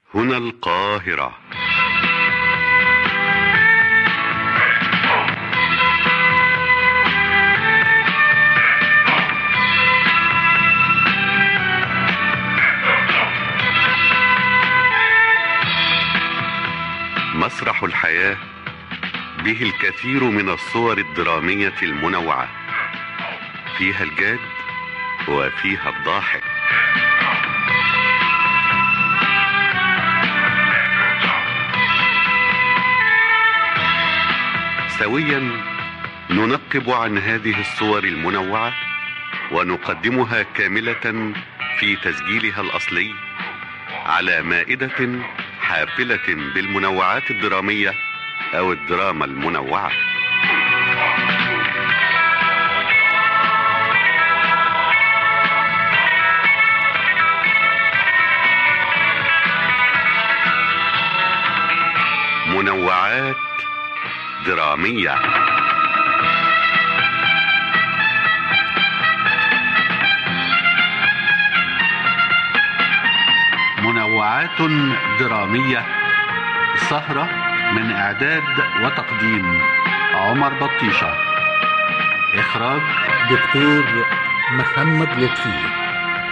هنا القاهرة مسرح الحياة به الكثير من الصور الدرامية المنوعة فيها الجاد وفيها الضاحك سويا ننقب عن هذه الصور المنوعة ونقدمها كاملة في تسجيلها الأصلي على مائدة حافلة بالمنوعات الدرامية أو الدراما المنوعة منوعات درامية منوعات درامية سهرة من إعداد وتقديم عمر بطيشة إخراج دكتور محمد لطفي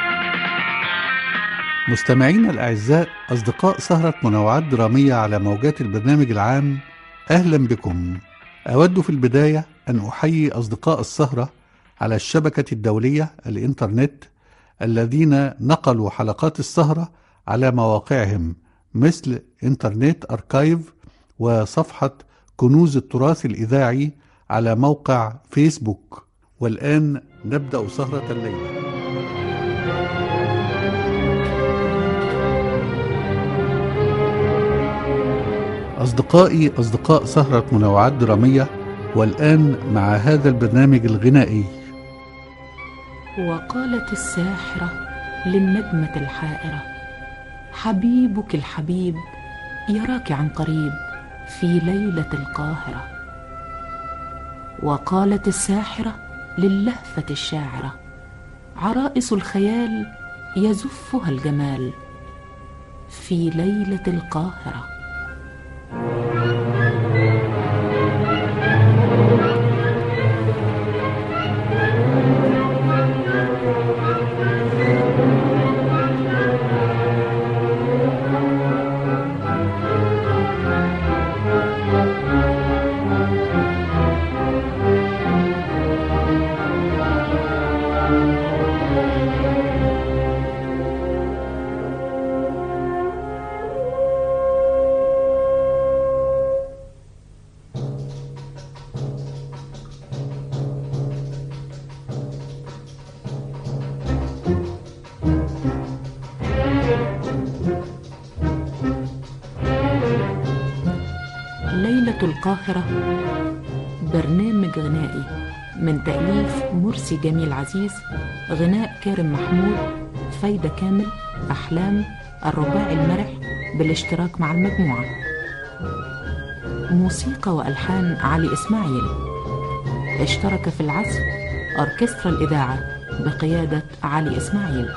مستمعينا الأعزاء أصدقاء سهرة منوعات درامية على موجات البرنامج العام أهلا بكم أود في البداية أن أحيي أصدقاء السهرة على الشبكة الدولية الإنترنت الذين نقلوا حلقات السهرة على مواقعهم مثل إنترنت أركايف وصفحة كنوز التراث الإذاعي على موقع فيسبوك والآن نبدأ سهرة الليلة أصدقائي أصدقاء سهرة منوعات درامية والآن مع هذا البرنامج الغنائي وقالت الساحرة للنجمة الحائرة حبيبك الحبيب يراك عن قريب في ليلة القاهرة وقالت الساحرة للهفة الشاعرة عرائس الخيال يزفها الجمال في ليلة القاهرة ليلة القاهرة برنامج غنائي من تأليف مرسي جميل عزيز غناء كارم محمود فايدة كامل أحلام الرباعي المرح بالاشتراك مع المجموعة موسيقى وألحان علي إسماعيل اشترك في العزف أوركسترا الإذاعة بقيادة علي إسماعيل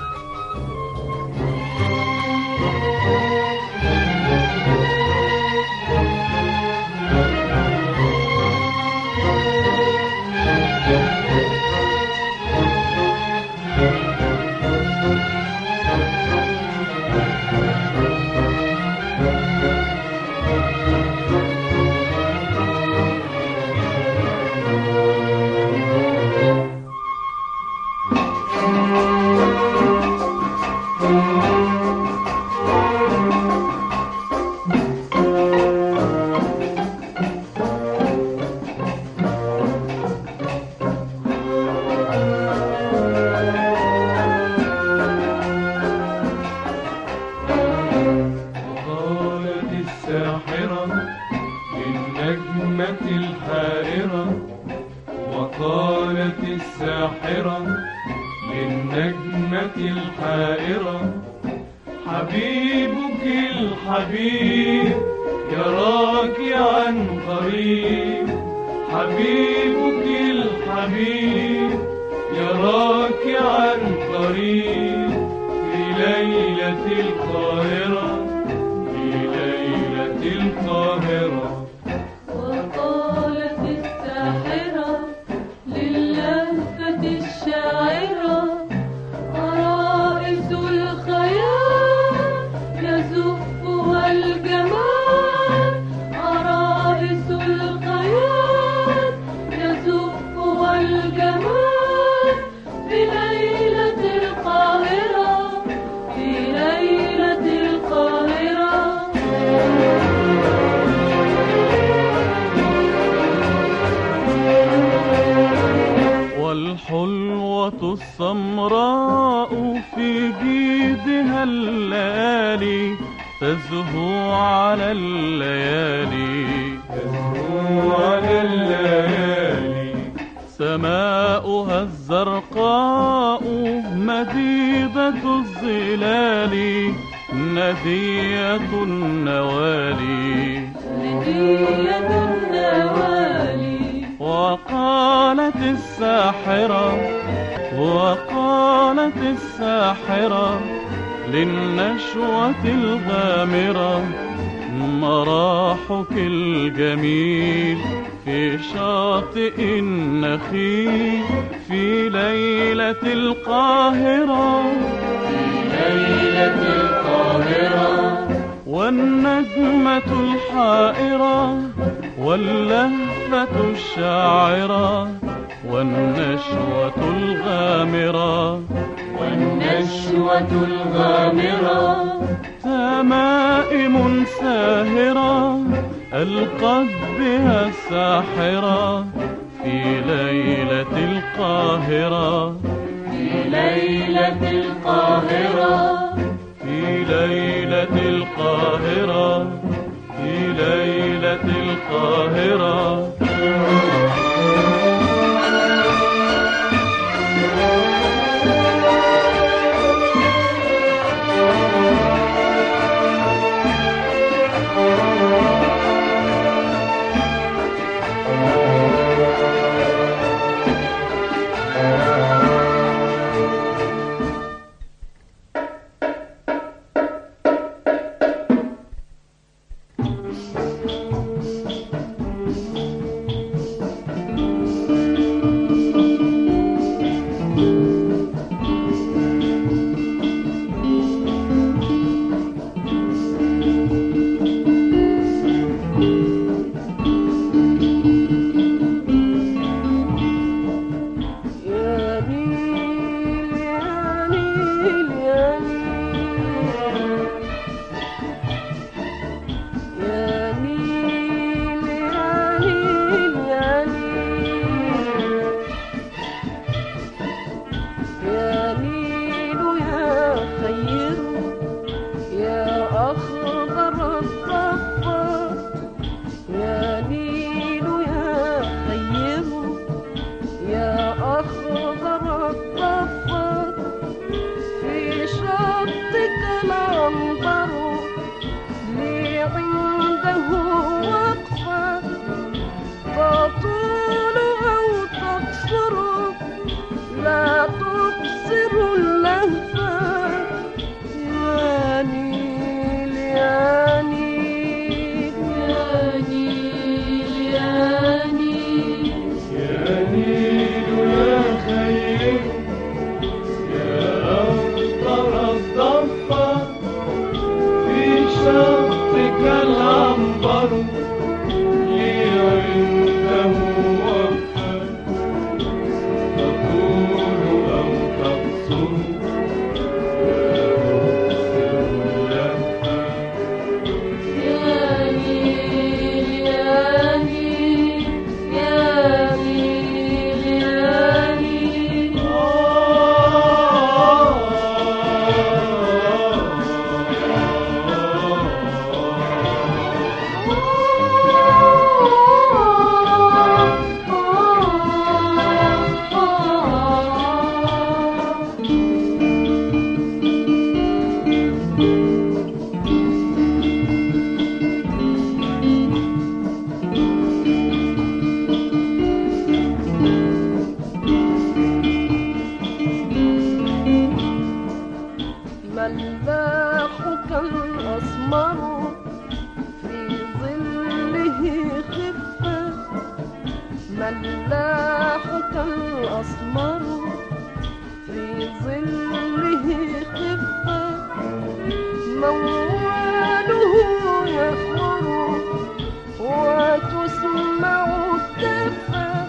قالت الساحرة للنجمة الحائرة وقالت الساحرة للنجمة الحائرة حبيبك الحبيب يراك عن قريب حبيبك الحبيب يراك عن قريب في ليلة القاهرة السمراء في جيدها الليالي تزهو على الليالي تزهو على الليالي سماؤها الزرقاء مديدة الظلال ندية النوالي هدية النوالي وقالت الساحرة وقالت الساحرة للنشوة الغامرة مراحك الجميل في شاطئ النخيل في ليلة القاهرة في ليلة القاهرة والنجمة الحائرة واللهفة الشاعرة والنشوة الغامرة والنشوة الغامرة تمائم ساهرة ألقت بها الساحرة في ليلة القاهرة في ليلة القاهرة في ليلة القاهرة في ليلة القاهرة يا نيل يا نيل يا نيل يا نيل يا نيل يا نيل يا نيل يا خير يا أخضر الصفا يا نيل يا خير يا أخضر الضفر في شطك العنبر لي عنده وقفة تطول أو تقصر لا تبصر اللهفة يا نيل يا نيل يا نيل يا نيل يا نيل يا خير يا أخضر الضفة في شطك العنبر لي عنده وقفة تطول أو تقصر لا تبصر اللهفة يا نيل يا نيل يا نيل يا نيل ملاحك الأسمر في ظله خفة ملاحك الأسمر في ظله خفة مواله يخمر وتسمع الدفة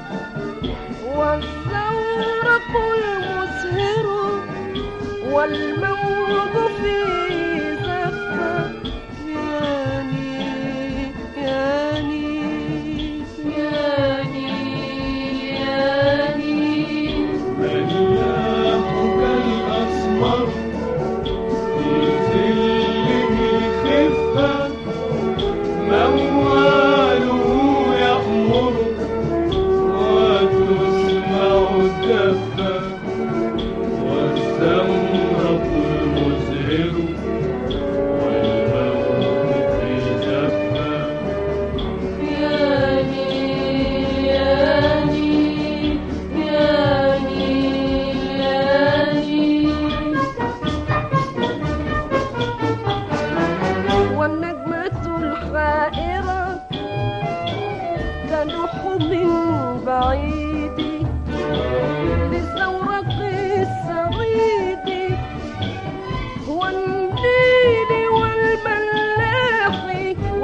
والزورق المسهر والموج في زفة يا نيل يا نيل يا نيل يا نيل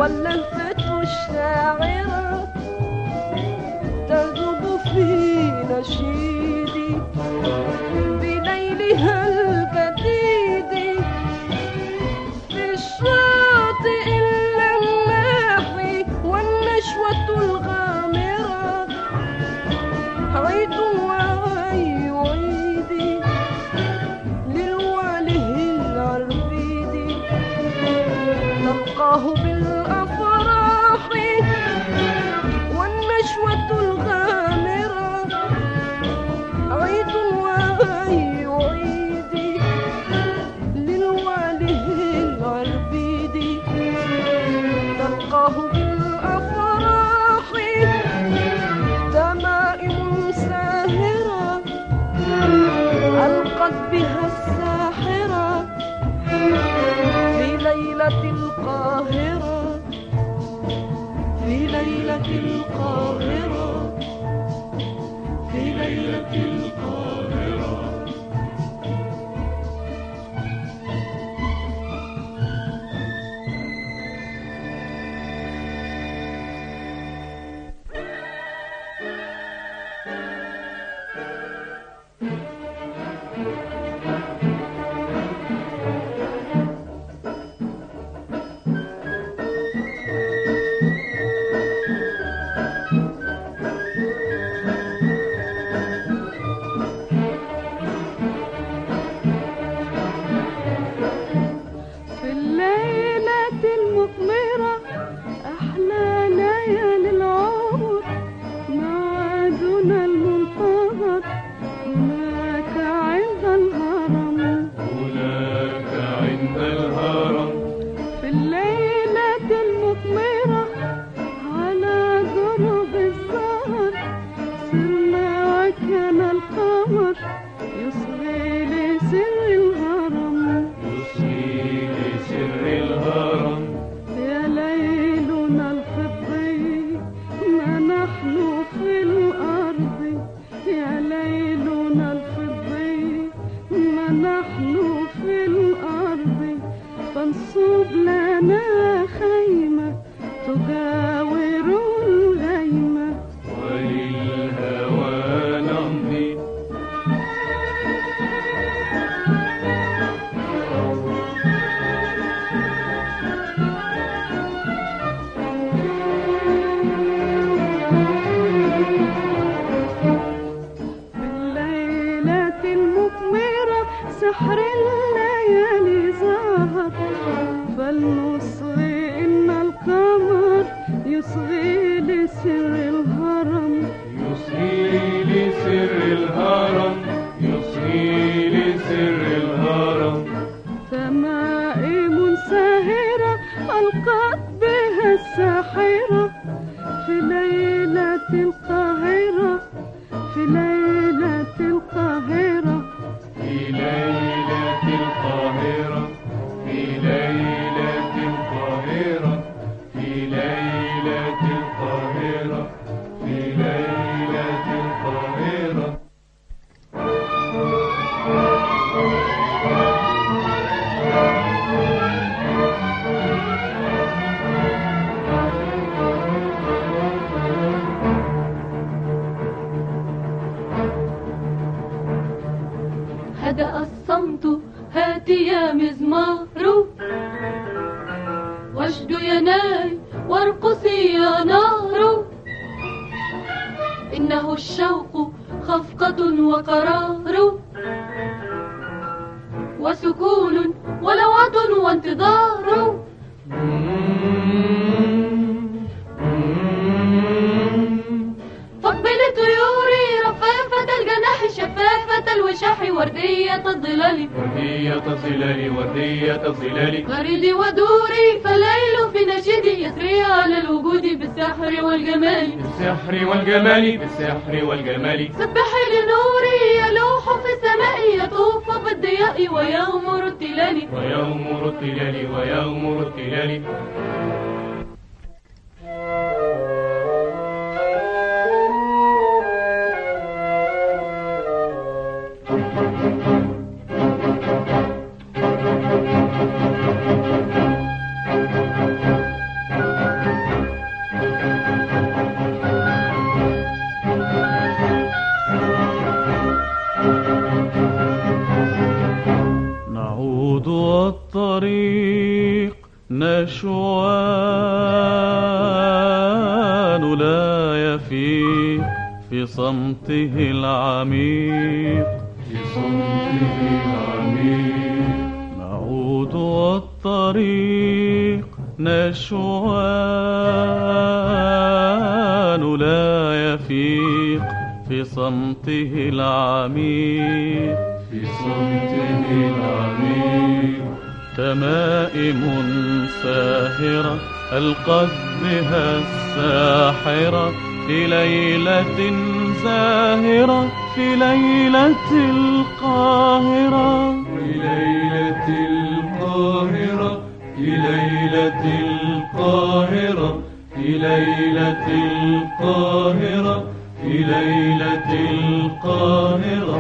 واللهفة الشاعرة تذوب في نشيدي بليلها الجديد في الشاطئ اللماح والنشوة الغامرة عيد وعي وعيدي للوله العربيدي تلقاه بالأفراح والنشوة الغامرة عيد وعي وعيدي للوله العربيدي تلقاه بالأفراح تمائم ساهرة ألقت بها الساحرة في ليلة القاهرة في ليلة القاهرة في ليلة القاهرة في الليلة المثمرة أحلى ليالي العمر معادنا المنتظر هناك عند الهرم هناك عند الهرم في الليلة المثمرة على غروب السهر سرنا وكان القمر يصغي لسر الهرم يصغي لسر الهرم يا ليلنا الفضي ما نحن في الأرض يا ليلنا الفضي ما نحن في الأرض فانصب لنا خيمة تجاور الغيمة وللهوى نمضي بالليلة المثمرة سحر الليالي ظهر فلنصغي إن القمر يصغي لسر الهرم يصغي لسر الهرم يصغي لسر الهرم تمائم ساهرة ألقت بها الساحرة في ليلة القاهرة في ليلة القاهرة في ليلة القاهرة في ليلة القاهرة في ليلة القاهرة في ليلة القاهرة هدأ الصمت هات يا مزمار واشد يناي وارقصي يا نار إنه الشوق خفقة وقرار وسكون ولوعة وانتظار فقبل طيوري رفافة الجناح شفافة الوشاح وردية الظلال وردية الظلال وردية الظلال غريدي ودوري فالليل في نشيدي يسري على الوجود بالسحر والجمال بالسحر والجمال بالسحر والجمال سبح لنوري يلوح في السماء يطوف بالضياء ويغمر التلال ويغمر التلال ويغمر التلال نشوان لا يفي في صمته العميق في صمته العميق نعود والطريق نشوان لا يفيق في صمته العميق في صمته العميق تمائم ساهرة ألقت بها الساحرة في ليلة زاهرة في ليلة القاهرة في ليلة القاهرة في ليلة القاهرة في ليلة القاهرة في ليلة القاهرة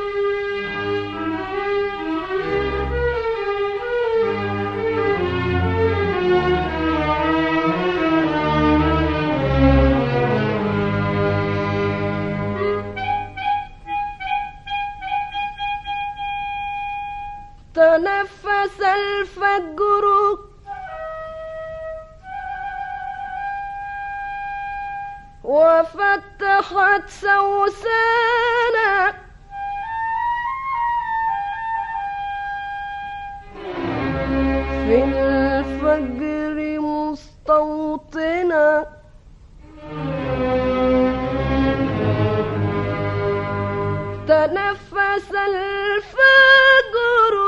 تنفس الفجر وفتحت سوسانا في الفجر مستوطنا تنفس الفجر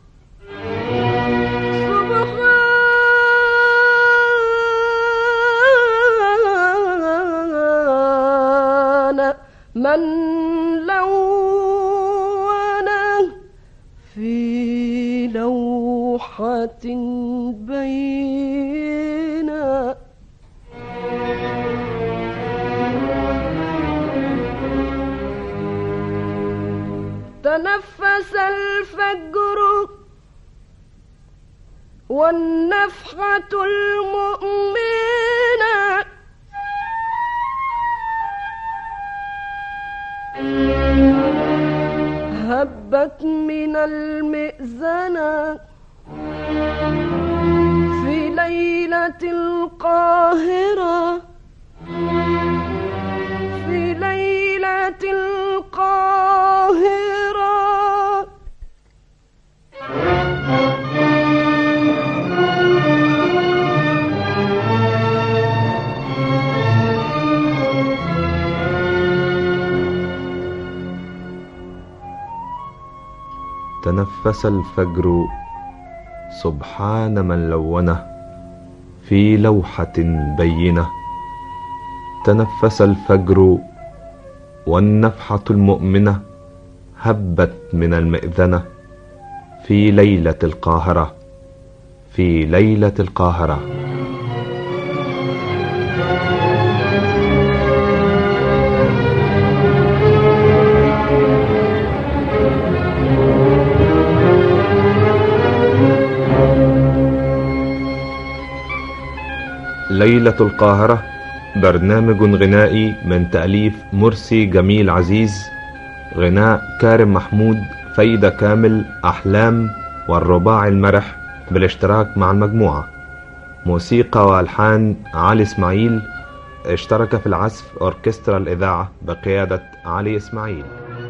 سبحان من لونه في لوحة بينا تنفس الفجر والنفحة المؤمنة هبت من المئذنة في ليلة القاهرة في ليلة القاهرة تنفس الفجر سبحان من لونه في لوحة بينة تنفس الفجر والنفحة المؤمنة هبت من المئذنة في ليلة القاهرة في ليلة القاهرة ليلة القاهرة برنامج غنائي من تأليف مرسي جميل عزيز غناء كارم محمود فايدة كامل أحلام والرباعي المرح بالاشتراك مع المجموعة موسيقى وألحان علي إسماعيل اشترك في العزف أوركسترا الإذاعة بقيادة علي إسماعيل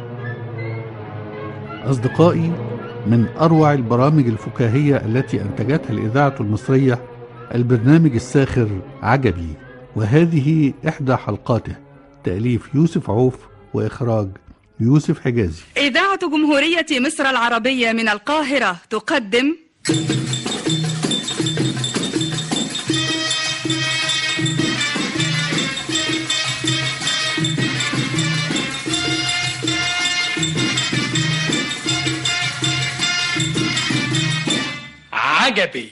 أصدقائي من أروع البرامج الفكاهية التي أنتجتها الإذاعة المصرية البرنامج الساخر عجبي وهذه إحدى حلقاته تأليف يوسف عوف وإخراج يوسف حجازي إذاعة جمهورية مصر العربية من القاهرة تقدم عجبي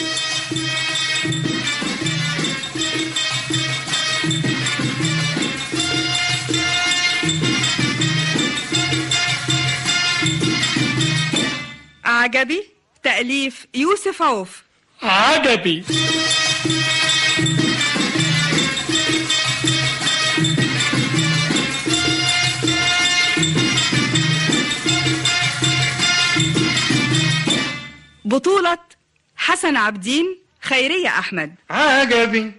عجبي تأليف يوسف عوف عجبي بطولة حسن عبدين خيرية أحمد عجبي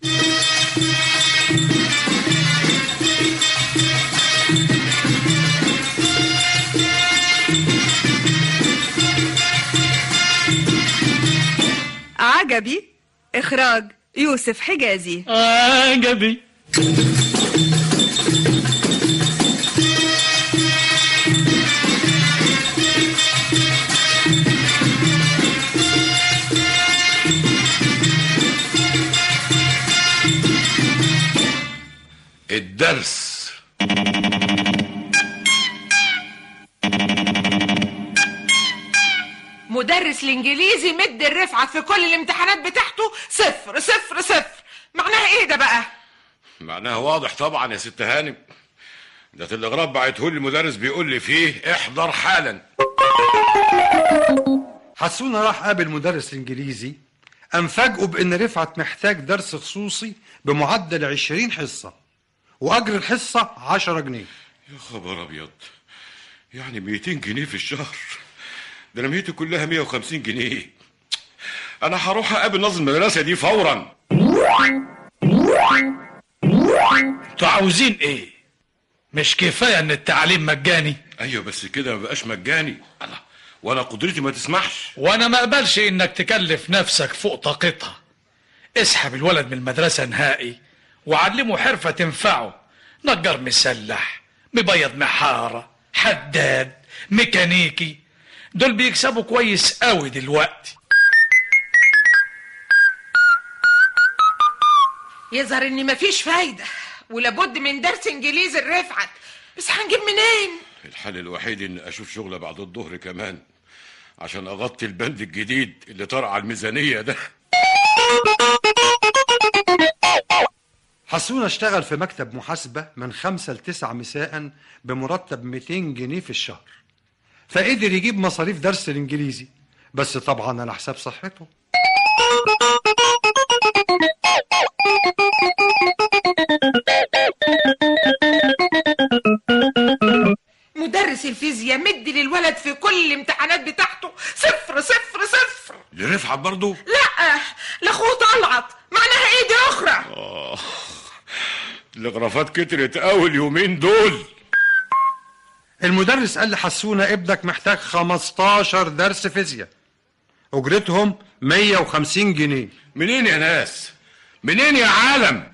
عجبي إخراج يوسف حجازي عجبي الدرس مدرس الانجليزي مد الرفعة في كل الامتحانات بتاعته صفر صفر صفر معناها ايه ده بقى معناها واضح طبعا يا ست هانم ده تلغراف بعته لي المدرس بيقول لي فيه احضر حالا حسونا راح قابل مدرس الانجليزي قام فاجئه بان رفعت محتاج درس خصوصي بمعدل 20 حصه واجر الحصه 10 جنيه يا خبر ابيض يعني 200 جنيه في الشهر ده انا ميتي كلها 150 جنيه انا هروح اقابل ناظم المدرسه دي فورا انتوا عاوزين ايه مش كفايه ان التعليم مجاني ايوه بس كده ما بقاش مجاني الله وانا قدرتي ما تسمحش وانا ما اقبلش انك تكلف نفسك فوق طاقتها اسحب الولد من المدرسه نهائي وعلمه حرفه تنفعه نجار مسلح مبيض محاره حداد ميكانيكي دول بيكسبوا كويس قوي دلوقتي يظهر ان مفيش فايدة ولابد من درس انجليزي الرفعت بس هنجيب منين الحل الوحيد ان اشوف شغله بعد الظهر كمان عشان اغطي البند الجديد اللي طرع على الميزانيه ده حسونا اشتغل في مكتب محاسبة من خمسة لتسعة مساء بمرتب 200 جنيه في الشهر فقدر يجيب مصاريف درس الإنجليزي بس طبعا على حساب صحته مدرس الفيزياء مد للولد في كل الامتحانات بتاعته صفر صفر صفر لرفعت برضه لا لاخوه طلعت معناها ايه دي اخرى آه. الغرافات كترت اول يومين دول المدرس قال لحسونا ابنك محتاج 15 درس فيزياء أجرتهم 150 جنيه منين يا ناس منين يا عالم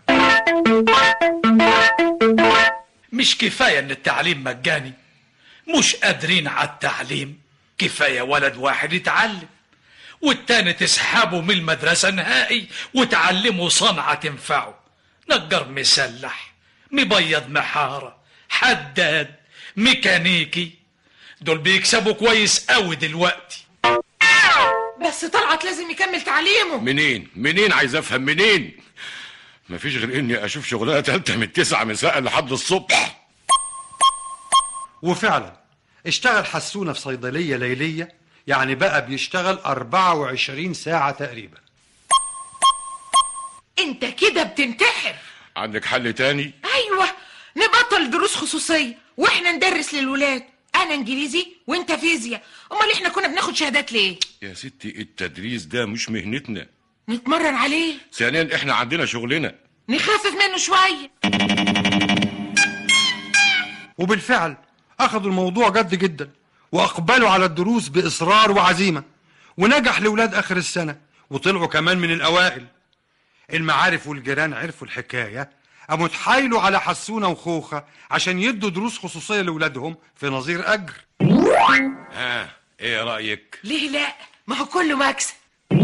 مش كفايه ان التعليم مجاني مش قادرين على التعليم كفايه ولد واحد يتعلم والتاني تسحبه من المدرسه نهائي وتعلمه صنعه تنفعه نجار مسلح مبيض محاره حداد ميكانيكي دول بيكسبوا كويس قوي دلوقتي بس طلعت لازم يكمل تعليمه منين منين عايز افهم منين مفيش غير اني اشوف شغلانه تالتة من تسعة مساء لحد الصبح وفعلا اشتغل حسونة في صيدلية ليلية يعني بقى بيشتغل 24 ساعة تقريبا انت كده بتنتحر عندك حل تاني ايوه نبطل دروس خصوصيه واحنا ندرس للولاد انا انجليزي وانت فيزياء امال احنا كنا بناخد شهادات ليه يا ستي التدريس ده مش مهنتنا نتمرن عليه ثانيا احنا عندنا شغلنا نخفف منه شويه وبالفعل أخذوا الموضوع جد جدا وأقبلوا على الدروس بإصرار وعزيمة ونجح لولاد آخر السنة وطلعوا كمان من الأوائل المعارف والجيران عرفوا الحكاية قاموا اتحايلوا على حسونة وخوخة عشان يدوا دروس خصوصية لولادهم في نظير أجر ها ايه رايك ليه لا ما هو كله مكسب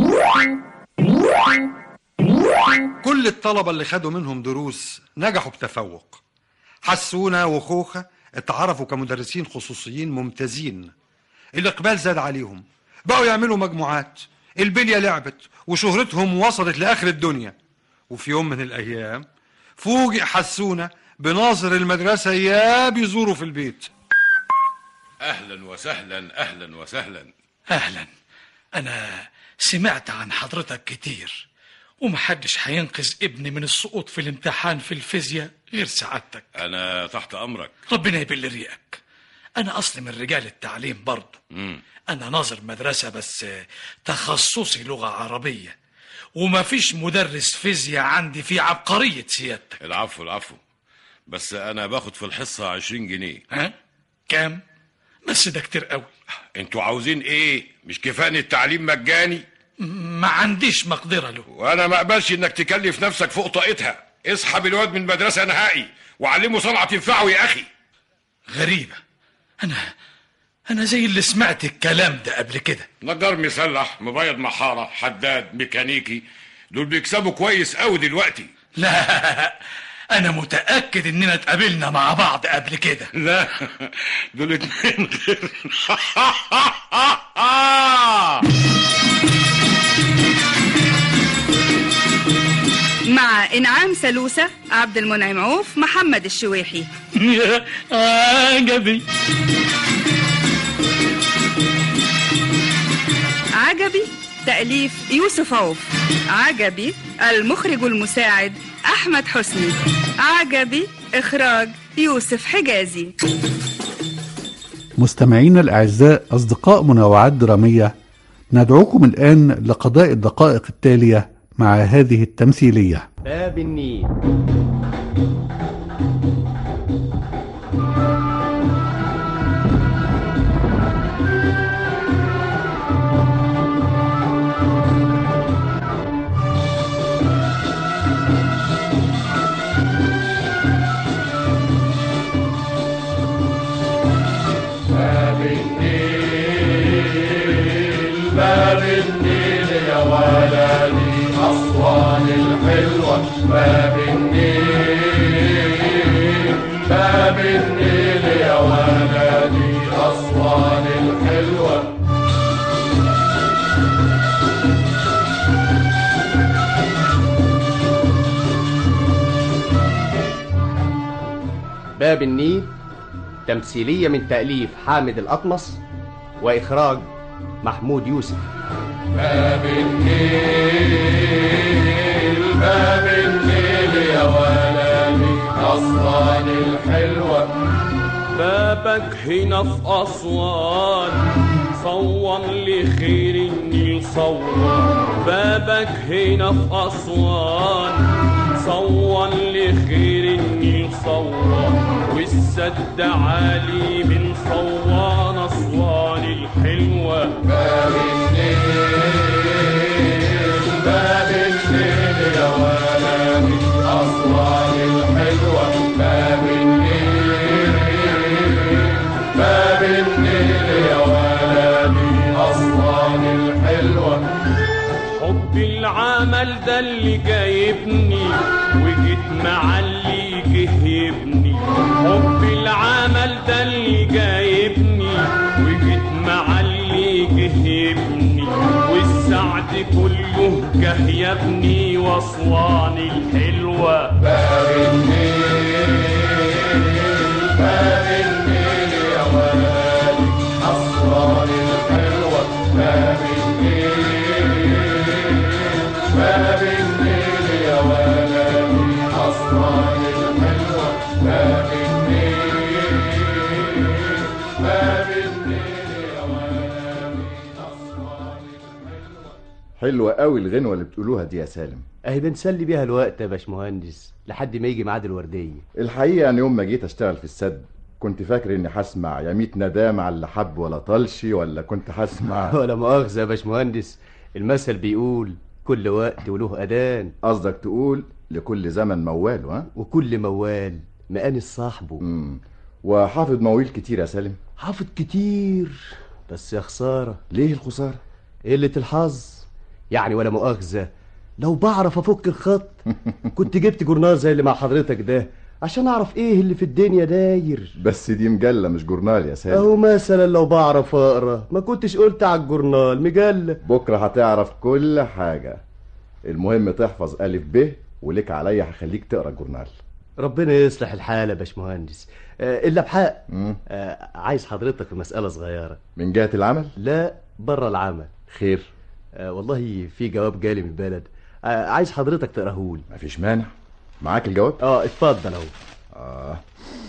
كل الطلبة اللي خدوا منهم دروس نجحوا بتفوق حسونة وخوخة اتعرفوا كمدرسين خصوصيين ممتازين الإقبال زاد عليهم بقوا يعملوا مجموعات البلية لعبت وشهرتهم وصلت لآخر الدنيا وفي يوم من الأيام فوجئ حسونة بناظر المدرسة يا بيزوروا في البيت اهلا وسهلا اهلا وسهلا اهلا انا سمعت عن حضرتك كتير ومحدش هينقذ ابني من السقوط في الامتحان في الفيزياء غير سعادتك انا تحت امرك ربنا يبل ريقك انا اصلي من رجال التعليم برضه مم. انا ناظر مدرسة بس تخصصي لغة عربية وما فيش مدرس فيزياء عندي في عبقرية سيادتك العفو العفو بس انا باخد في الحصه 20 جنيه ها كام بس ده كتير قوي انتوا عاوزين ايه مش كفايه التعليم مجاني ما عنديش مقدرة له وانا ما اقبلش انك تكلف نفسك فوق طاقتها اسحب الواد من المدرسه نهائي وعلمه صنعه تنفعه يا اخي غريبة انا انا زي اللي سمعت الكلام ده قبل كده نجار مسلح مبيض محاره حداد ميكانيكي دول بيكسبوا كويس قوي دلوقتي لا انا متأكد اننا اتقابلنا مع بعض قبل كده لا دول اتنين غير مع إنعام سلوسة عبد المنعم عوف محمد الشويحي عجبي عجبي تأليف يوسف عوف عجبي المخرج المساعد أحمد حسني عجبي إخراج يوسف حجازي مستمعينا الأعزاء أصدقاء منوعات درامية ندعوكم الآن لقضاء الدقائق التالية مع هذه التمثيلية باب النيل باب النيل باب النيل يا ولدي أسوان الحلوة باب النيل باب النيل يا ولدي أسوان الحلوة باب النيل تمثيلية من تأليف حامد الأطمس وإخراج محمود يوسف باب النيل باب النيل يا ولدي أسوان الحلوة بابك هنا في أسوان صون لخير النيل صون بابك هنا في أسوان صون لخير النيل صون والسد عالي من صوان أسوان الحلوة باب النيل باب النيل يا ولدي أسوان الحلوة باب النيل باب النيل يا ولدي أسوان الحلوة حب العمل ده اللي جايبني وجيت مع اللي جه يبني حب العمل ده اللي جايبني وجيت مع اللي جه يبني والسعد كله جه يا ابني واسوان الحلوه باب النيل باب النيل يا ولدي أسوان الحلوة باب النيل باب النيل يا ولدي أسوان الحلوة باب النيل باب النيل يا ولدي أسوان حلوة قوي الغنوة اللي بتقولوها دي يا سالم اهي بنسلي بيها الوقت يا باشمهندس لحد ما يجي ميعاد الوردية الحقيقة أنا يوم ما جيت أشتغل في السد كنت فاكر إني هسمع يا ميت ندام على اللي حب ولا طلشي ولا كنت هسمع ولا مؤاخذة يا باشمهندس المثل بيقول كل وقت وله أذان قصدك تقول لكل زمن موال ها وكل موال مقانس صاحبه امم وحافظ مواويل كتير يا سالم حافظ كتير بس يا خسارة ليه الخسارة قلة الحظ يعني ولا مؤاخذة لو بعرف افك الخط كنت جبت جورنال زي اللي مع حضرتك ده عشان اعرف ايه اللي في الدنيا داير بس دي مجلة مش جورنال يا سالم اهو مثلا لو بعرف اقرا ما كنتش قلت على الجورنال مجلة بكرة هتعرف كل حاجة المهم تحفظ ألف ب ولك عليا هخليك تقرا الجورنال ربنا يصلح الحال يا باشمهندس آه الا بحق آه عايز حضرتك في مسألة صغيرة من جهة العمل لا بره العمل خير آه والله في جواب جالي من البلد آه عايز حضرتك تقراهولي مفيش مانع معاك الجواب اه اتفضل اهو اه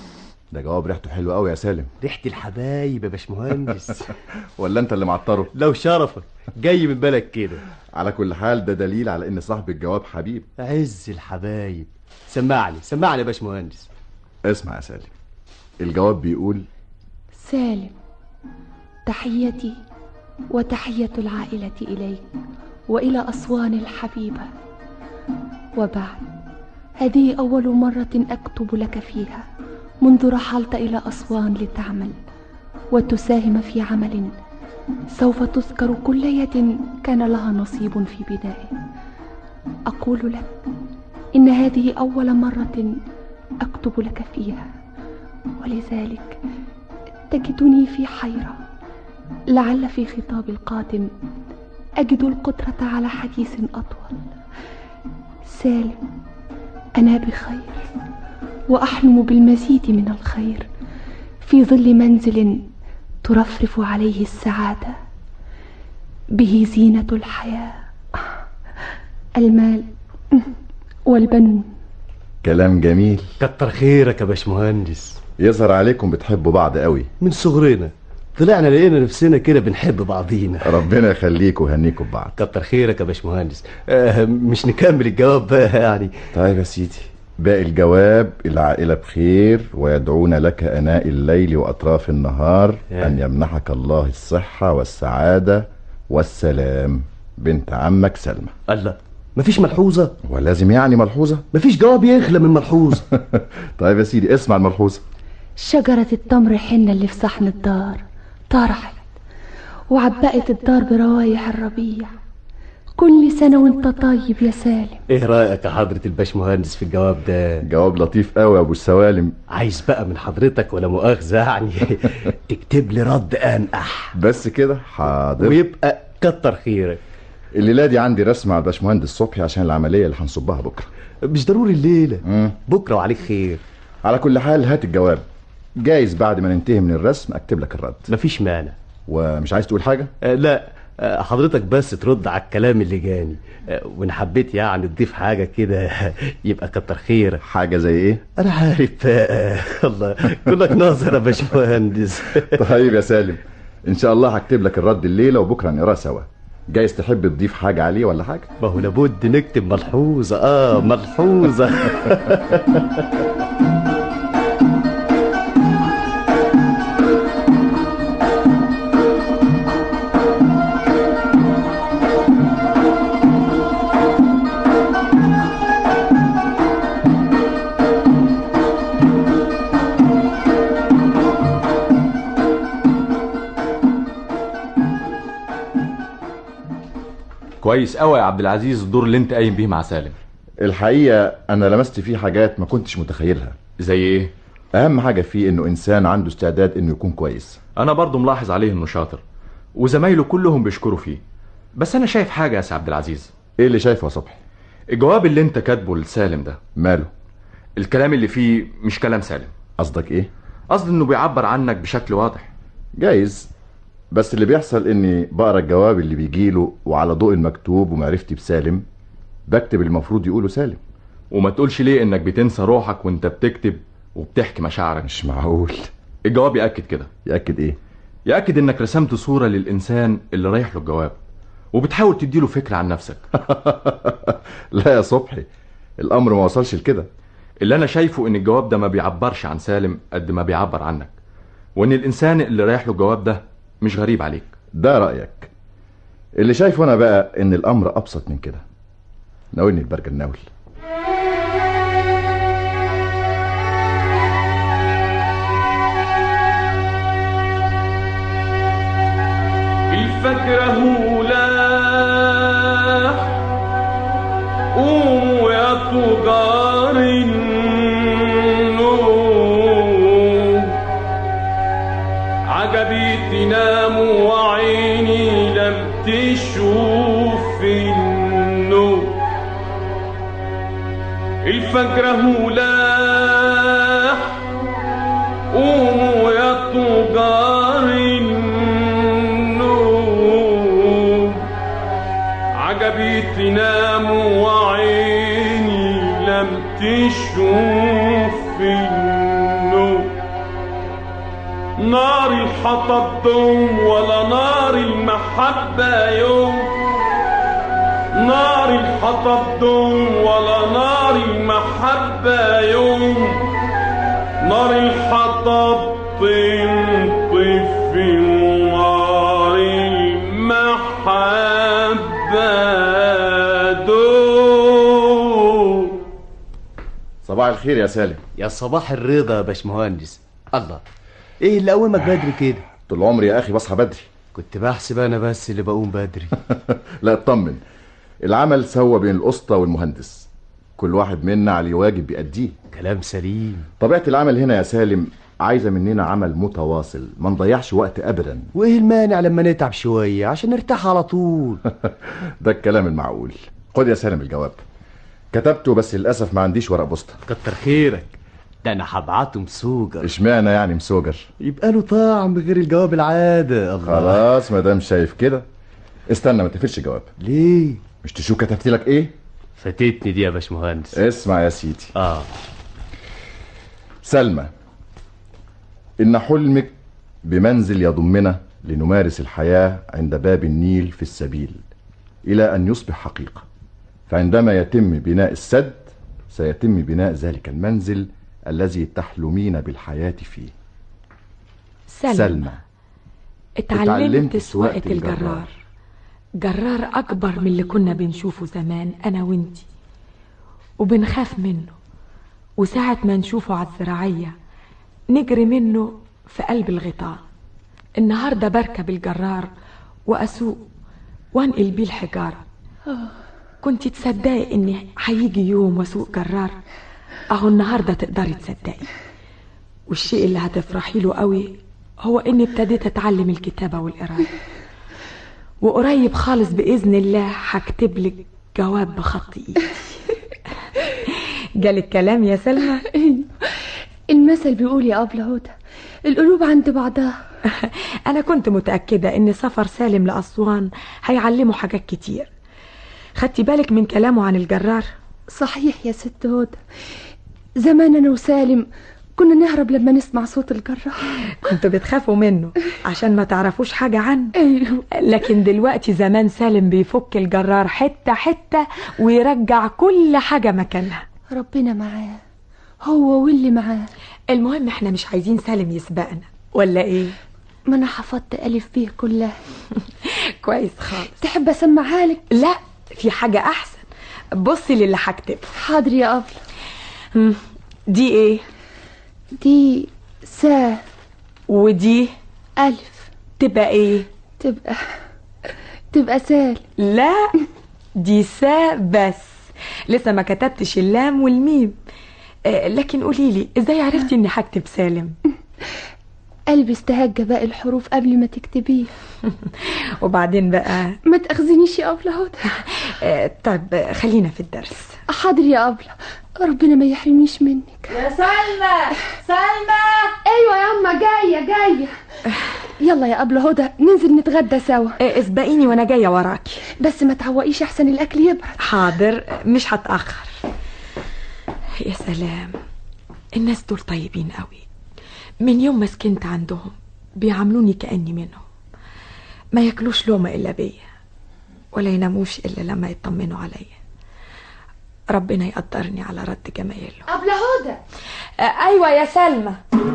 ده جواب ريحته حلوه قوي يا سالم ريحة الحبايب يا باشمهندس ولا انت اللي معطره لو شرفك جاي من بالك كده على كل حال ده دليل على ان صاحب الجواب حبيب عز الحبايب سمعني سمعني يا باشمهندس اسمع يا سالم الجواب بيقول سالم تحيتي وتحية العائلة إليك وإلى أسوان الحبيبة وبعد هذه أول مرة أكتب لك فيها منذ رحلت إلى أسوان لتعمل وتساهم في عمل سوف تذكر كلية كان لها نصيب في بنائه أقول لك إن هذه أول مرة أكتب لك فيها ولذلك تجدني في حيرة لعل في خطاب القادم أجد القدرة على حديث أطول سالم أنا بخير وأحلم بالمزيد من الخير في ظل منزل ترفرف عليه السعادة به زينة الحياة المال والبنون كلام جميل كتر خيرك يا باشمهندس يظهر عليكم بتحبوا بعض قوي من صغرنا طلعنا لقينا نفسنا كده بنحب بعضينا ربنا يخليكم ويهنيكم ببعض كتر خيرك يا باشمهندس آه مش نكمل الجواب بقى يعني طيب يا سيدي باقي الجواب العائلة بخير ويدعون لك أناء الليل وأطراف النهار أن يمنحك الله الصحة والسعادة والسلام بنت عمك سلمى الله مفيش ملحوظة ولازم يعني ملحوظة مفيش جواب يخلى من ملحوظة طيب يا سيدي اسمع الملحوظة شجرة التمر حنة اللي في صحن الدار طرحت وعبقت الدار بروايح الربيع كل سنة وانت طيب يا سالم ايه رأيك يا حضرة الباشمهندس في الجواب ده جواب لطيف قوي يا ابو السوالم عايز بقى من حضرتك ولا مؤاخذة يعني تكتب لي رد انقح بس كده حاضر ويبقى كتر خيرك الليلة دي عندي رسم على الباشمهندس صبحي عشان العملية اللي هنصبها بكرة مش ضروري الليلة مم. بكرة وعليك خير على كل حال هات الجواب جايز بعد ما ننتهي من الرسم اكتب لك الرد مفيش مانع ومش عايز تقول حاجة آه لا آه حضرتك بس ترد على الكلام اللي جاني آه وان حبيت يعني تضيف حاجة كده يبقى كتر خيرك حاجة زي ايه انا عارف بقى الله كلك ناظر يا باشمهندس طيب يا سالم ان شاء الله هكتب لك الرد الليلة وبكرة نقراه سوا جايز تحب تضيف حاجة عليه ولا حاجة ما هو لابد نكتب ملحوظة اه ملحوظة كويس قوي يا عبد العزيز الدور اللي انت قايم بيه مع سالم الحقيقة انا لمست فيه حاجات ما كنتش متخيلها زي ايه اهم حاجة فيه انه انسان عنده استعداد انه يكون كويس انا برضو ملاحظ عليه انه شاطر وزمايله كلهم بيشكروا فيه بس انا شايف حاجه يا سي عبد العزيز ايه اللي شايفه يا صبحي الجواب اللي انت كاتبه لسالم ده ماله الكلام اللي فيه مش كلام سالم قصدك ايه قصدي انه بيعبر عنك بشكل واضح جايز بس اللي بيحصل اني بقرا الجواب اللي بيجيله وعلى ضوء المكتوب ومعرفتي بسالم بكتب المفروض يقوله سالم وما تقولش ليه انك بتنسى روحك وانت بتكتب وبتحكي مشاعرك مش معقول الجواب يأكد كده يأكد ايه يأكد انك رسمت صورة للإنسان اللي رايح له الجواب وبتحاول تديله فكرة عن نفسك لا يا صبحي الامر ما وصلش لكده اللي انا شايفه ان الجواب ده ما بيعبرش عن سالم قد ما بيعبر عنك وان الانسان اللي رايح له الجواب ده مش غريب عليك ده رأيك اللي شايفه انا بقى ان الامر ابسط من كده ناولني البرجناول الفجر هو لاح قوموا يا تجار النور عجبي تناموا وعيني لم تشوف النور الفجر هو لاح قوموا يا تجار النور عجبي تناموا وعيني لم تشوف النور نار الحطب دوم ولا نار المحبة يوم نار الحطب دوم ولا نار المحبة يوم نار الحطب تنطف في نار المحبة دوم صباح الخير يا سالم يا صباح الرضا يا باشمهندس الله ايه اللي قومك بدري كده طول عمري يا اخي بصحى بدري كنت بحسب انا بس اللي بقوم بدري لا اطمن العمل سوا بين الاسطى والمهندس كل واحد منا عليه واجب بيأديه كلام سليم طبيعة العمل هنا يا سالم عايزة مننا عمل متواصل ما نضيعش وقت ابدا وايه المانع لما نتعب شويه عشان نرتاح على طول ده الكلام المعقول خد يا سالم الجواب كتبته بس للاسف ما عنديش ورق بوسطه كتر خيرك ده انا هبعته مسوجر اشمعنى يعني مسوجر يبقى له طعم غير الجواب العاده الله خلاص ما دام شايف كده استنى ما تقفلش جواب ليه مش تشوف كتبت لك ايه فاتتني دي يا باشمهندس اسمع يا سيدي اه سلمى إن حلمك بمنزل يضمنا لنمارس الحياة عند باب النيل في السبيل إلى أن يصبح حقيقة فعندما يتم بناء السد سيتم بناء ذلك المنزل الذي تحلمين بالحياة فيه سلمى, سلمى اتعلمت سواقة الجرار جرار أكبر من اللي كنا بنشوفه زمان أنا وإنتي وبنخاف منه وساعة ما نشوفه على الزراعية نجري منه في قلب الغطاء النهاردة بركب الجرار وأسوق وانقل بيه الحجارة كنت تصدقي إن هيجي يوم وأسوق جرار أهو النهاردة تقدري تصدقي والشيء اللي هتفرحي له قوي هو إني ابتديت أتعلم الكتابة والقراية وقريب خالص بإذن الله هكتب لك جواب بخط إيدي جالك كلام يا سلمى المثل بيقول يا أبلة هدى القلوب عند بعضها أنا كنت متأكدة إن سفر سالم لأسوان هيعلمه حاجات كتير خدتي بالك من كلامه عن الجرار صحيح يا ست هدى زمان أنا وسالم كنا نهرب لما نسمع صوت الجرار كنتوا بتخافوا منه عشان ما تعرفوش حاجة عنه أيوه لكن دلوقتي زمان سالم بيفك الجرار حتة حتة ويرجع كل حاجة مكانها ربنا معاه هو واللي معاه المهم احنا مش عايزين سالم يسبقنا ولا ايه ما انا حفظت الف بيه كلها كويس خالص تحب اسمعها لك لا في حاجة احسن بصي للي هكتبه حاضر يا أبلة مم، دي ايه دي سا ودي ألف تبقى ايه تبقى تبقى سال لا دي سا بس لسه ما كتبتش اللام والميم آه، لكن قوليلي ازاي عرفتي اني هكتب سالم قلبي استهج باقي الحروف قبل ما تكتبيه وبعدين بقى ما تأخذنيش يا أبلة هدى آه، طب آه، خلينا في الدرس حاضر يا أبلة ربنا ما يحرمنيش منك يا سلمى سلمى ايوه يا اما جايه جايه يلا يا أبلة هدى ننزل نتغدى سوا آه، اسبقيني وانا جايه وراكي بس ما تعوقيش احسن الاكل يبرد حاضر آه، مش هتاخر يا سلام الناس دول طيبين قوي من يوم ما سكنت عندهم بيعاملوني كاني منهم ما ياكلوش لقمه الا بيا ولا يناموش الا لما يطمنوا عليا ربنا يقدرني على رد جمايله أبلة هدى آه، ايوه يا سلمى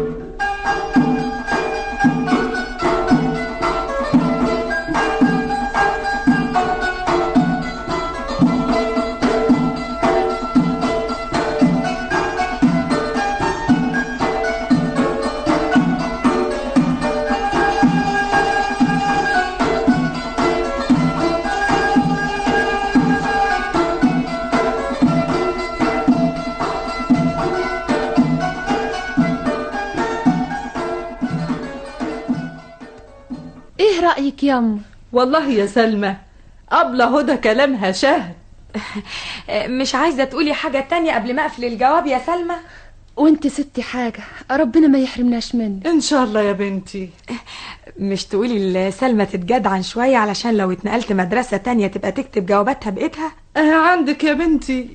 ايه رأيك ياما والله يا سلمى أبلة هدى كلامها شهد آه، مش عايزه تقولي حاجه تانية قبل ما اقفل الجواب يا سلمى وانت ستي حاجة ربنا ما يحرمناش منك إن شاء الله يا بنتي مش تقولي لسلمى تتجدعن شويه علشان لو اتنقلت مدرسه تانية تبقى تكتب جواباتها بايدها آه، عندك يا بنتي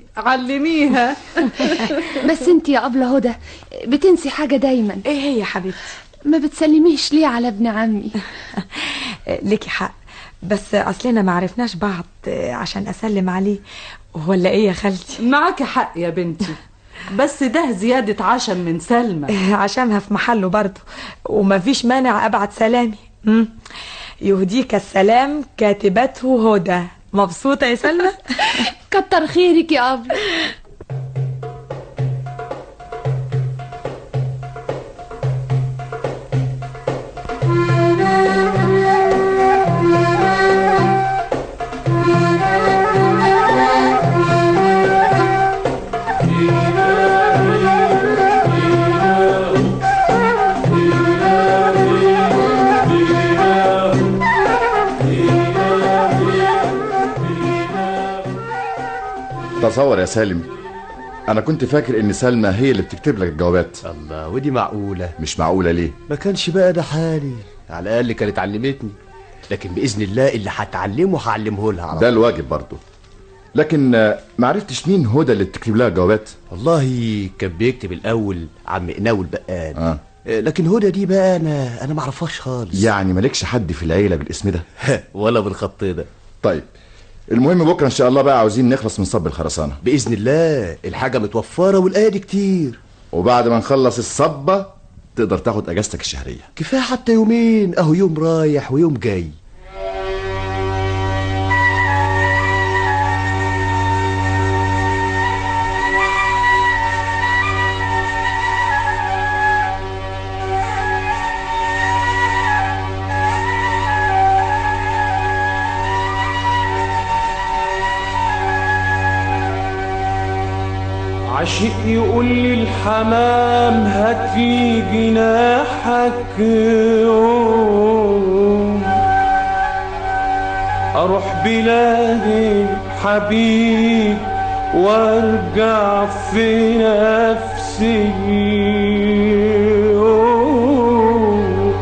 علميها بس انت يا أبلة هدى بتنسي حاجة دايما ايه هي يا حبيبتي ما بتسلميش ليه على ابن عمي ليكي حق بس اصلنا ما عرفناش بعض عشان اسلم عليه ولا ايه يا خالتي معك حق يا بنتي بس ده زيادة عشم من سلمى عشمها في محله برضه ومفيش مانع ابعت سلامي مم. يهديك السلام كاتبته هدى مبسوطة يا سلمى كتر خيرك يا أبلة تصور يا سالم انا كنت فاكر ان سلمى هي اللي بتكتب لك الجوابات الله ودي معقولة مش معقولة ليه ما كانش بقى ده حالي على الأقل كانت علمتني لكن بإذن الله اللي هتعلمه هعلمه لها على ده طول. الواجب برضه لكن آه، ما عرفتش مين هدى اللي بتكتب لها الجوابات والله كان بيكتب الأول عم قناوي البقال آه. لكن هدى دي بقى أنا أنا ما اعرفهاش خالص يعني مالكش حد في العيلة بالاسم ده ولا بالخط ده طيب المهم بكره ان شاء الله بقى عاوزين نخلص من صب الخرسانه باذن الله الحاجه متوفره والايادي كتير وبعد ما نخلص الصبه تقدر تاخد اجازتك الشهريه كفايه حتى يومين اهو يوم رايح ويوم جاي عشق يقول لي الحمام هات لي جناحك يوم اروح بلاد حبيب وارجع في نفسي يوم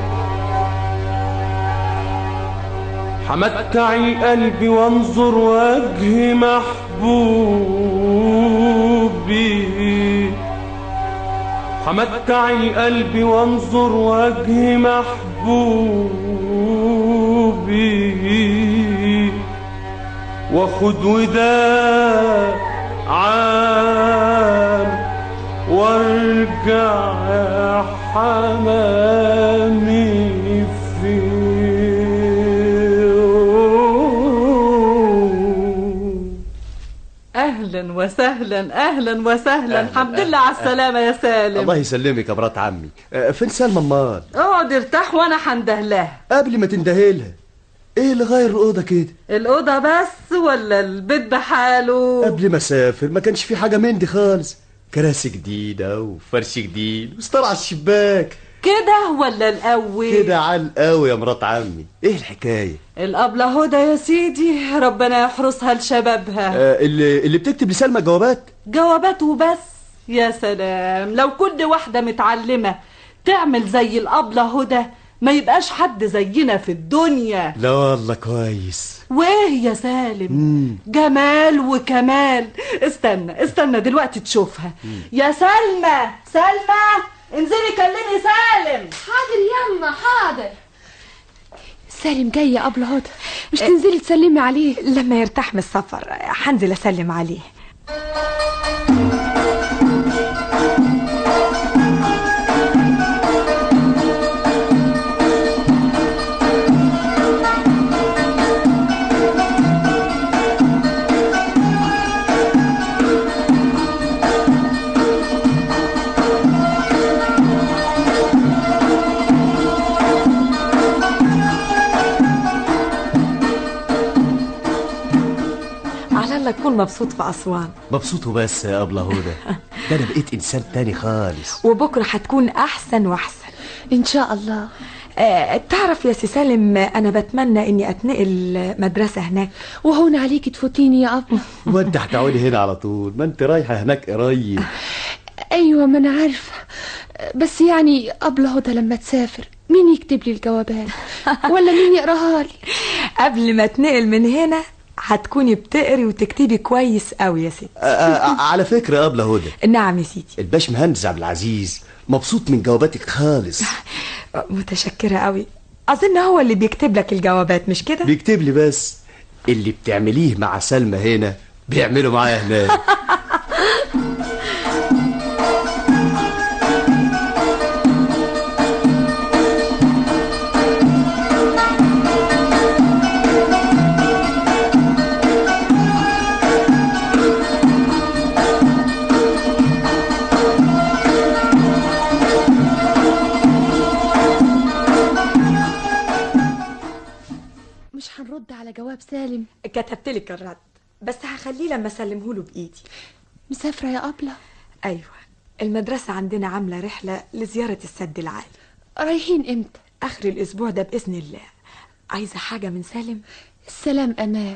حمتعي قلبي وانظر وجه محبوبي حمتعي قلبي وانظر وجه محبوبي واخد وداع عام وارجع يا حمامي اهلا وسهلا اهلا وسهلا الحمد لله على السلامه يا سالم الله يسلمك يا مرات عمي آه، فين سلمى امال اقعد ارتاح وانا هندهلها قبل ما تندهلها ايه اللي غير الاوضه كده الاوضه بس ولا البيت بحاله قبل ما اسافر ما كانش في حاجه من دي خالص كراسي جديده وفرش جديد وستار على الشباك كده ولا الاول كده عال قوي يا مرات عمي ايه الحكايه الابله هدى يا سيدي ربنا يحرسها لشبابها آه اللي اللي بتكتب لسلمى جوابات جوابات وبس يا سلام لو كل واحدة متعلمة تعمل زي الأبلة هدى ما يبقاش حد زينا في الدنيا لا والله كويس وايه يا سالم مم. جمال وكمال استنى استنى دلوقتي تشوفها يا سلمى سلمى انزلي كلمي سالم حاضر يما حاضر سالم جاي يا أبلة هدى مش تنزلي تسلمي عليه لما يرتاح من السفر هنزل اسلم عليه على الله تكون مبسوط في أسوان مبسوط وبس يا ابله هدى ده انا بقيت انسان تاني خالص وبكرة هتكون أحسن وأحسن إن شاء الله آه تعرف يا سي سالم أنا بتمنى إني أتنقل مدرسة هناك وهون عليكي تفوتيني يا أبلة وانت هتقعدي هنا على طول ما انت رايحه هناك قريب أيوة ما أنا عارفة بس يعني أبلة هدى لما تسافر مين يكتب لي الجوابات ولا مين يقراها لي قبل ما أتنقل من هنا هتكوني بتقري وتكتبي كويس قوي يا ستي آه، آه، على فكرة يا أبلة هدى نعم يا سيدي الباش مهندس عبد العزيز مبسوط من جواباتك خالص متشكرة قوي أظن هو اللي بيكتب لك الجوابات مش كده بيكتب لي بس اللي بتعمليه مع سلمى هنا بيعمله معايا هناك مش هنرد على جواب سالم كتبت لك الرد بس هخليه لما اسلمه له بايدي مسافرة يا أبلة ايوه المدرسة عندنا عاملة رحلة لزيارة السد العالي رايحين امتى اخر الاسبوع ده باذن الله عايزة حاجة من سالم السلام أمان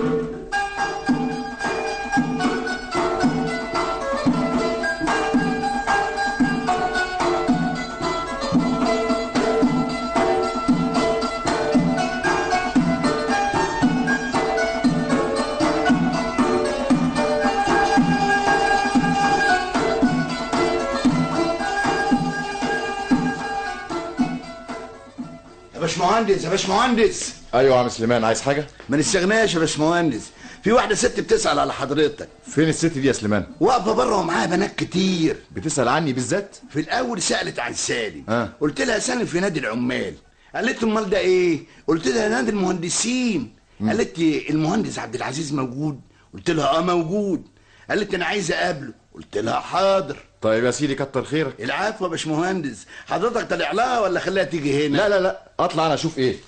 يا باشمهندس يا باشمهندس ايوه يا عم سليمان عايز حاجه ما نستغناش يا باشمهندس في واحده ست بتسال على حضرتك فين الست دي يا سليمان واقفه بره ومعاها بنات كتير بتسال عني بالذات في الاول سالت عن سالم آه. قلت لها سالم في نادي العمال قالت لي امال ده ايه قلت لها نادي المهندسين قالت لي المهندس عبد العزيز موجود قلت لها اه موجود قالت لي انا عايز اقابله قلت لها حاضر طيب يا سيدي كتر خيرك العفو يا باشمهندس حضرتك طالع لها ولا خليها تيجي هنا لا لا لا اطلع انا اشوف ايه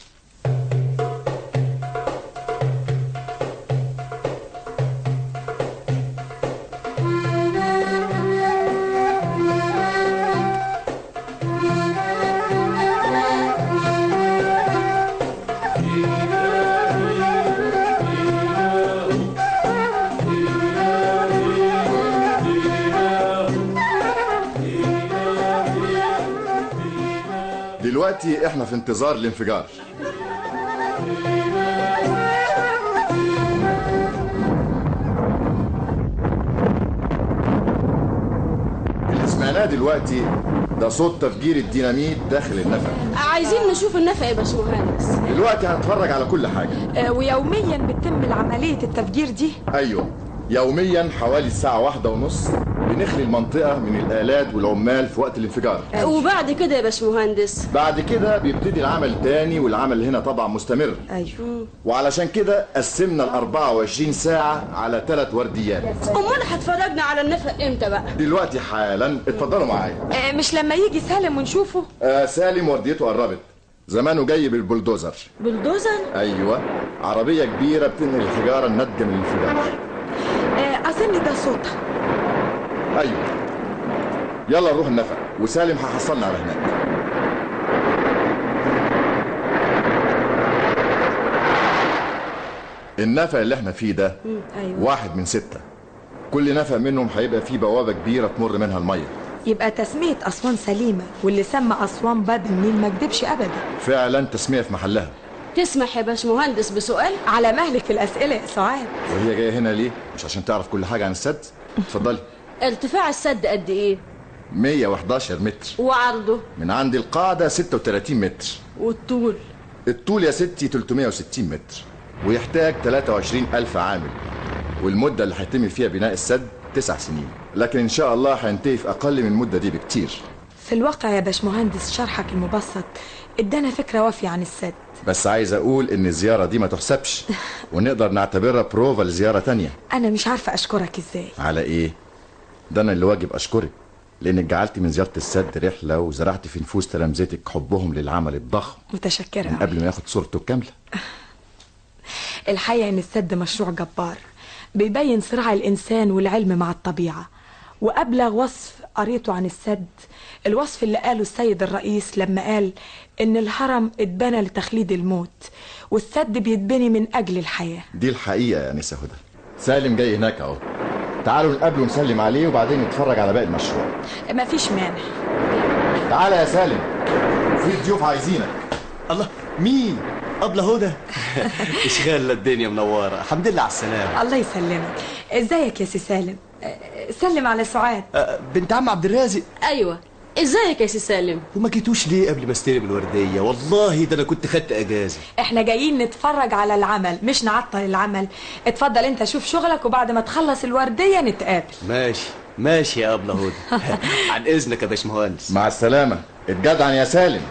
دلوقتي احنا في انتظار الانفجار اللي سمعناه دلوقتي ده صوت تفجير الديناميت داخل النفق عايزين نشوف النفق يا باشمهندس دلوقتي هنتفرج على كل حاجة آه، ويوميا بتتم عملية التفجير دي ايوه يوميا حوالي الساعة واحدة ونص بنخلي المنطقة من الآلات والعمال في وقت الانفجار وبعد كده يا باشمهندس بعد كده بيبتدي العمل تاني والعمل هنا طبعا مستمر ايوه وعلشان كده قسمنا ال 24 ساعة على ثلاث ورديات امال هتفرجنا على النفق امتى بقى دلوقتي حالا اتفضلوا معايا آه، مش لما يجي سالم ونشوفه آه سالم ورديته قربت زمانه جاي بالبلدوزر بلدوزر ايوه عربية كبيرة بتنقل الحجارة الناتجة من الانفجار آه، اظن ده صوتها ايوه يلا نروح النفق وسالم هيحصلنا على هناك النفق اللي احنا فيه ده مم، ايوه واحد من ستة كل نفق منهم هيبقى فيه بوابة كبيرة تمر منها المية يبقى تسمية أسوان سليمة واللي سمى أسوان باب النيل ما كدبش أبدا فعلا تسمية في محلها تسمح يا باشمهندس بسؤال على مهلك في الأسئلة يا سعاد وهي جاية هنا ليه؟ مش عشان تعرف كل حاجة عن السد؟ اتفضلي ارتفاع السد قد ايه 111 متر وعرضه من عند القاعدة 36 متر والطول الطول يا ستي 360 متر ويحتاج 23 ألف عامل والمدة اللي هيتم فيها بناء السد تسع سنين لكن إن شاء الله هينتهي في أقل من المدة دي بكتير في الواقع يا باشمهندس شرحك المبسط ادانا فكرة وافية عن السد بس عايز أقول إن الزيارة دي ما تحسبش ونقدر نعتبرها بروفا لزيارة تانية أنا مش عارفة أشكرك إزاي على إيه؟ ده أنا اللي واجب أشكرك لأنك جعلت من زيارة السد رحلة وزرعت في نفوس تلامذتك حبهم للعمل الضخم متشكرة من قبل ما ياخد صورته الكاملة الحقيقة إن السد مشروع جبار بيبين صراع الإنسان والعلم مع الطبيعة وأبلغ وصف قريته عن السد الوصف اللي قاله السيد الرئيس لما قال إن الهرم اتبنى لتخليد الموت والسد بيتبني من أجل الحياة دي الحقيقة يا نسا هدى سالم جاي هناك أهو تعالوا نقابله ونسلم عليه وبعدين نتفرج على باقي المشروع مفيش مانع تعالى يا سالم في ضيوف عايزينك الله مين أبلة هدى اشغال الدنيا منورة الحمد لله على السلامة الله يسلمك ازيك يا سي سالم أه، سلم على سعاد أه، بنت عم عبد الرازق ايوه ازيك يا سي سالم وما جيتوش ليه قبل ما استلم الوردية والله ده أنا كنت خدت أجازة احنا جايين نتفرج على العمل مش نعطل العمل اتفضل انت شوف شغلك وبعد ما تخلص الوردية نتقابل ماشي ماشي يا أبلة هدى عن إذنك يا باشمهندس مع السلامة اتجدعن يا سالم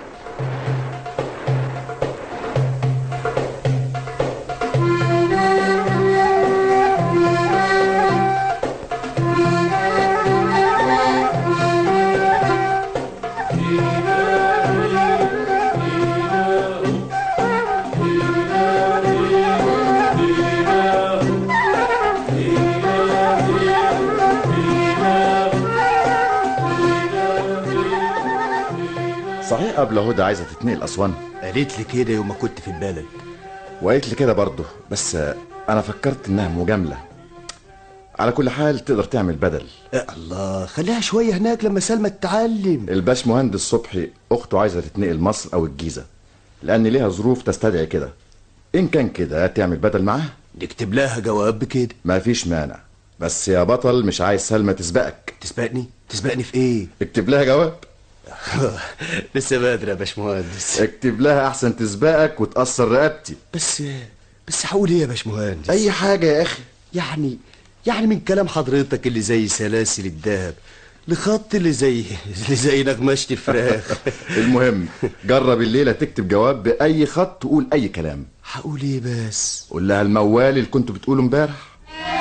صحيح قبل هدى عايزة تتنقل أسوان قالت لي كده يوم ما كنت في البلد وقالت لي كده برضه بس آه، أنا فكرت إنها مجاملة على كل حال تقدر تعمل بدل أه الله خليها شوية هناك لما سلمى تتعلم الباش مهندس صبحي أخته عايزة تتنقل مصر أو الجيزة لأن ليها ظروف تستدعي كده إن كان كده تعمل بدل معاها نكتب لها جواب بكده مفيش مانع بس يا بطل مش عايز سلمى تسبقك تسبقني تسبقني في ايه اكتب لها جواب لسه بدري يا باشمهندس اكتب لها احسن تسبقك وتأثر رقبتي بس بس هقول ايه يا باشمهندس اي حاجة يا اخي يعني يعني من كلام حضرتك اللي زي سلاسل الذهب لخط اللي زي اللي زي نغمشة الفراخ المهم جرب الليلة تكتب جواب بأي خط تقول أي كلام هقول ايه بس قول لها الموال اللي كنت بتقوله امبارح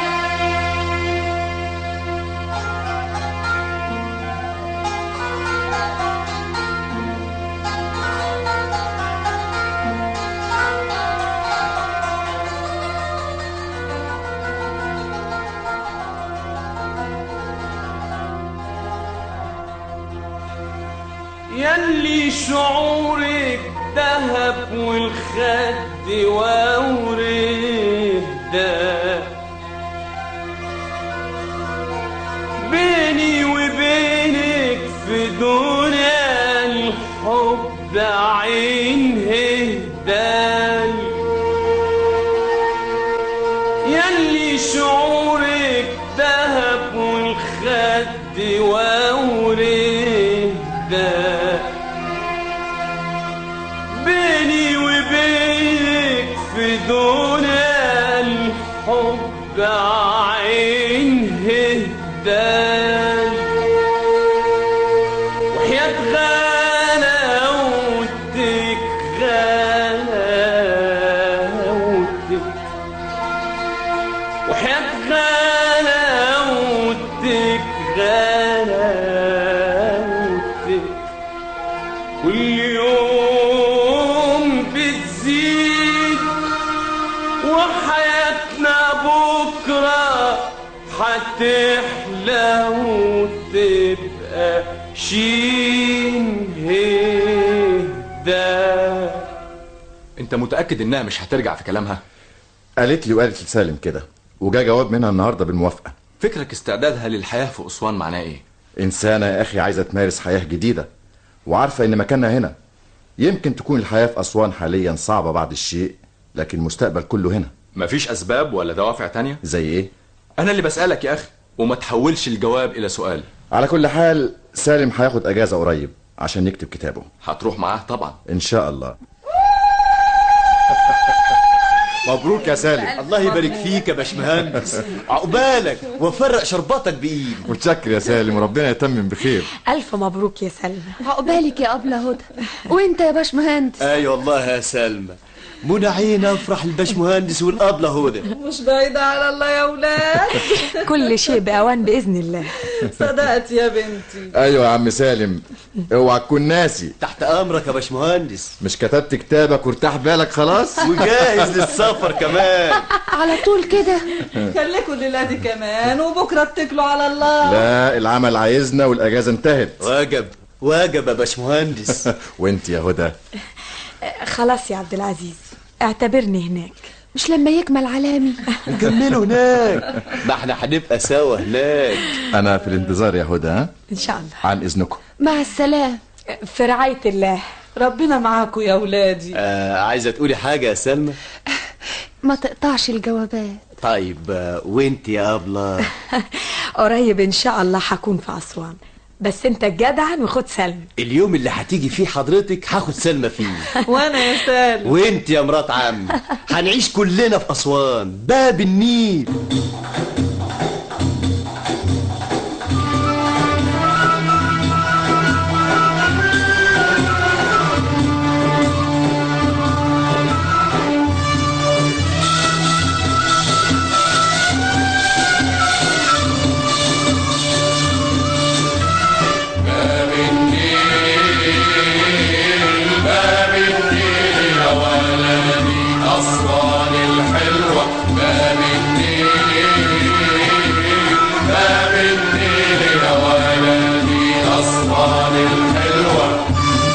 يلي شعورك ذهب والخد وورده بيني وبينك في دنيا الحب عين هدال يلي شعورك ذهب والخد وورده بيني وبينك في دنيا الحب عين هدال وحياة غلاوتك غلاوتك وحياة غلاوتك غلاوتك كل يوم بتزيد وحياتنا بكرة هتحلى وتبقى شين هدا انت متأكد انها مش هترجع في كلامها قالت لي وقالت لسالم كده وجا جواب منها النهاردة بالموافقة فكرك استعدادها للحياة في أسوان معناه ايه إنسانة يا أخي عايزة تمارس حياة جديدة وعارفة إن مكانها هنا يمكن تكون الحياة في أسوان حاليا صعبة بعض الشيء لكن المستقبل كله هنا مفيش أسباب ولا دوافع تانية زي إيه؟ أنا اللي بسألك يا أخي وما تحولش الجواب إلى سؤال على كل حال سالم هياخد أجازة قريب عشان يكتب كتابه هتروح معاه طبعا إن شاء الله مبروك يا سالم الله يبارك فيك يا باشمهندس عقبالك وفرق شرباتك بايدي متشكر يا سالم وربنا يتمم بخير ألف مبروك يا سلمى عقبالك يا أبلة هدى وانت يا باشمهندس اي والله يا سلمى منى عين افرح الباشمهندس والابله هدى مش بعيدة على الله يا ولاد كل شيء بأوان بإذن الله صدقت يا بنتي أيوة يا عم سالم اوعى تكون ناسي تحت امرك يا باشمهندس مش كتبت كتابك وارتاح بالك خلاص وجاهز للسفر كمان على طول كده خليكوا الليلة دي كمان وبكرة اتكلوا على الله لا العمل عايزنا والأجازة انتهت واجب واجب يا باشمهندس وانت يا هدى خلاص يا عبد العزيز اعتبرني هناك مش لما يكمل علامي نكمله هناك ما احنا هنبقى سوا هناك أنا في الانتظار يا هدى ها؟ إن شاء الله عن إذنكم مع السلامة في رعاية الله ربنا معاكم يا ولادي آه عايزة تقولي حاجة يا سلمى ما تقطعش الجوابات طيب آه وانت يا أبلة قريب ان شاء الله هكون في اسوان بس انت جدعا وخد سلمى اليوم اللي هتيجي فيه حضرتك هاخد سلمى فيه وانا يا سالم وانت يا مرات عم هنعيش كلنا في أسوان باب النيل باب النيل باب النيل يا ولدي أسوان الحلوة باب النيل باب النيل يا ولدي أسوان الحلوة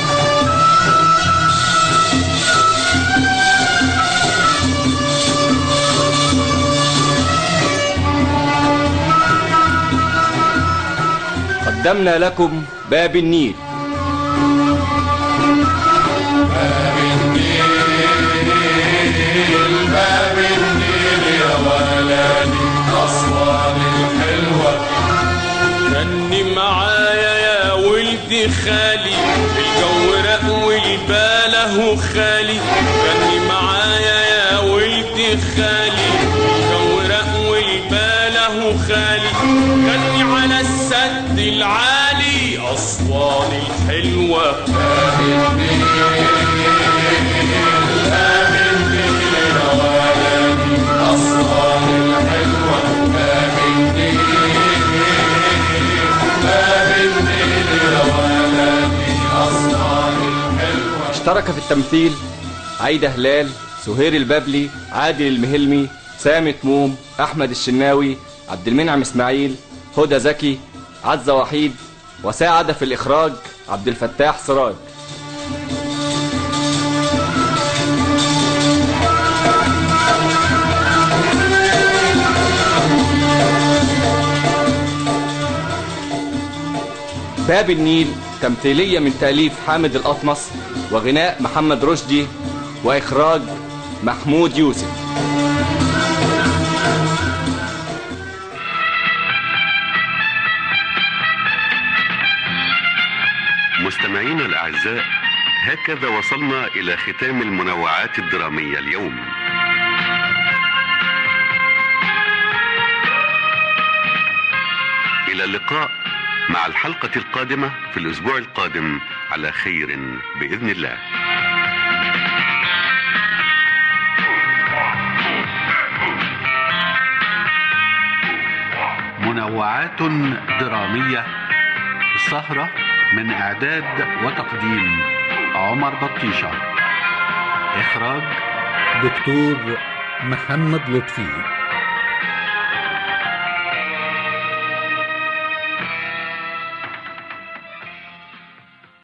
قدمنا لكم باب النيل باب النيل باب النيل يا ولدي أسوان الحلوة غني معايا يا ولدي خالي الجو رق والباله خالي غني معايا يا ولدي خالي الجو رق والباله خالي غني على السد العالي أسوان الحلوة باب النيل يا ولدي أسوان الحلوة باب النيل باب النيل يا ولدي أسوان الحلوة اشترك في التمثيل عايدة هلال سهير البابلي عادل المهلمي سامي تموم أحمد الشناوي عبد المنعم إسماعيل هدى زكي عزة وحيد وساعد في الإخراج عبد الفتاح سراج باب النيل تمثيلية من تأليف حامد الأطمس وغناء محمد رشدي وإخراج محمود يوسف مستمعينا الأعزاء هكذا وصلنا إلى ختام المنوعات الدرامية اليوم إلى اللقاء مع الحلقة القادمة في الأسبوع القادم على خير بإذن الله منوعات درامية السهرة من إعداد وتقديم عمر بطيشة إخراج دكتور محمد لطفي